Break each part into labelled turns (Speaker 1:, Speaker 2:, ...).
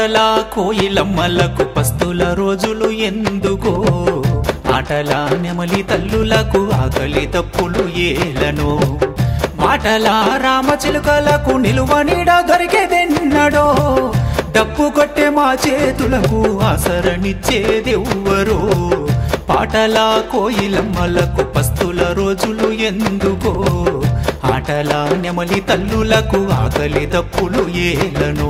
Speaker 1: పాటల కోయిలమ్మలకు పస్తుల రోజులు ఎందుకో ఆటల నెమలి తల్లులకు ఆకలి తప్పులు ఏలనో మాటల రామచిలుకలకు నిలువ నీడ దొరికేదెన్నడో డప్పు కొట్టే మా చేతులకు ఆసరనిచ్చేదెవ్వరో పాటల కోయిలమ్మలకు పస్తుల రోజులు ఎందుకో ఆటల నెమలి తల్లులకు ఆకలి తప్పులు ఏలనో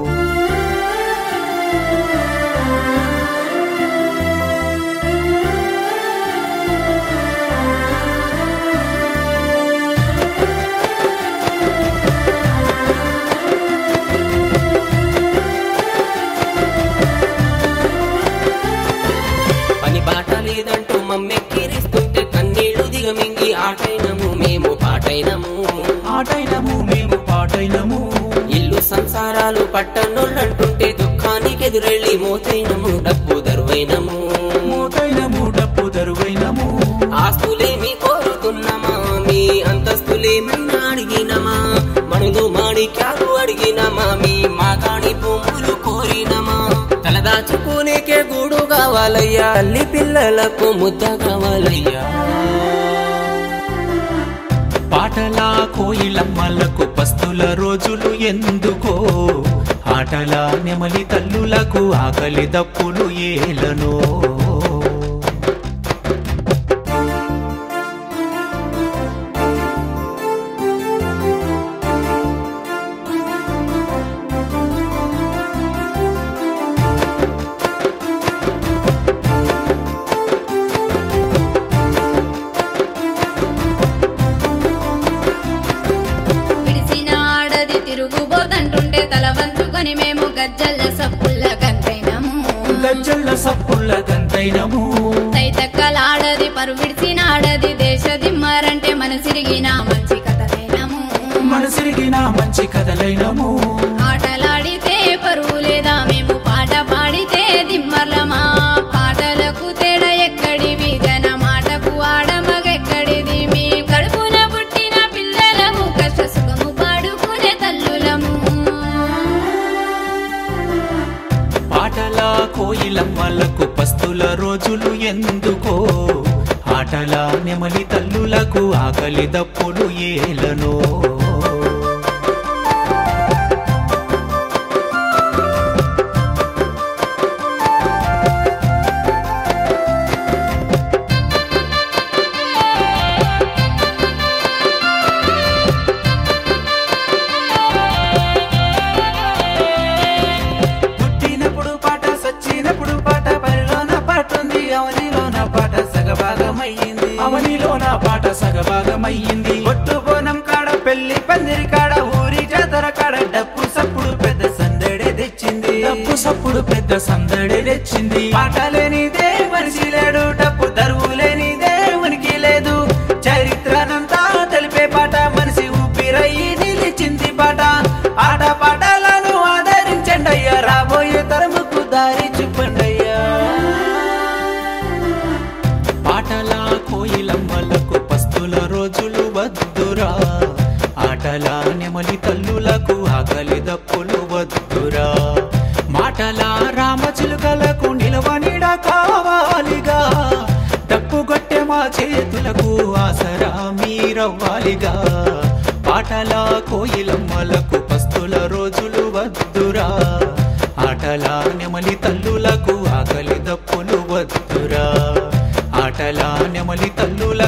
Speaker 2: పని బాట లేదంటూ మమ్మెక్కిరిస్తుంటే కన్నీళ్లు దిగమింగి ఆటైనము మేము పాటైనము
Speaker 1: ఆటైనము మేము పాటైనము
Speaker 2: ఇల్లు సంసారాలు పట్టణోళ్ళంటుంటే దుఃఖానికి ఎదురెళ్ళి మోతైనము డబ్బు దరువైనము
Speaker 1: మూటైనము డప్పు దరువైనము
Speaker 2: ఆస్తులేమి కోరుతున్నమా మీ అంతస్తులేమైనా అడిగినమా మణులు మాణిక్యాలు అడిగినమా మీ మాగాణి భూములు కోరినమా తలదాచుకునేకే గూడు కావాలయ్యా అల్లి పిల్లలకు ముద్ద కావాలయ్యా
Speaker 1: పాటల కోయిలమ్మలకు పస్తుల రోజులు ఎందుకో ఆటల నెమలి తల్లులకు ఆకలి దప్పులు ఏలనో
Speaker 3: విడిసిన ఆడది తిరుగుబోతంటుంటే తల వంచుకొని మేము గజ్జల్ల సప్పుల్ల గంతైనము
Speaker 1: గజ్జల్ల సప్పుల్ల గంతైనము
Speaker 3: తైతక్కలాడది పరు విడిసిన ఆడది దేశ దిమ్మారంటే మనసిరిగిన మంచి కథలైనము
Speaker 1: మనసిరిగిన మంచి కథలైనము
Speaker 3: ఆటలాడితే పరువు లేదా మేము పాట పాడితే దిమ్మర్లమా పాటలకు తేడా ఎక్కడివి జన మాటకు ఆడమగెక్కడిది మీ కడుపున పుట్టిన పిల్లలము కష్ట సుఖము పాడుకునే తల్లులము
Speaker 1: పాటల కోయిలమ్మలకు పస్తుల రోజులు ఎందుకో ఆటల నెమలి తల్లులకు ఆకలి దప్పులు ఏలనో పుట్టినప్పుడు పాట సచ్చినప్పుడు పాట పరిలోన పాట ఉంది అవనిలోన పాట సగభాగమయ్యింది అవనిలోన పాట సగభాగమయ్యింది ఒట్టు బోనం కాడ పెళ్లి పందిరి కాడ ఊరి జాతర కాడ డప్పు సప్పుడు పెద్ద సందడి తెచ్చింది డప్పు సప్పుడు పెద్ద సందడి తెచ్చింది పాట లేనిదే మనిషి లేడు డప్పు దరువు లేనిదే ఉనికి లేదు చరిత్రనంతా తెలిపే పాట మనిషి ఊపిరయ్యి నిలిచింది పాట ఆట పాటలను ఆదరించండి అయ్యా రాబోయే తరముకు దారి చూపండి అయ్యా పాటల కోయిలమ్మలకు పస్తుల రోజులు వద్దురా ఆటల నెమలి తల్లులకు ఆకలి దప్పులు వద్దురా మాటల రామచిలుకలకు నిలవ నీడ కావాలిగా డప్పు కొట్టే మా చేతులకు ఆసరా మీరవ్వాలిగా పాటల కోయిలమ్మలకు పస్తుల రోజులు వద్దురా ఆటల నెమలి తల్లులకు ఆకలి దప్పులు వద్దురా ఆటల నెమలి తల్లుల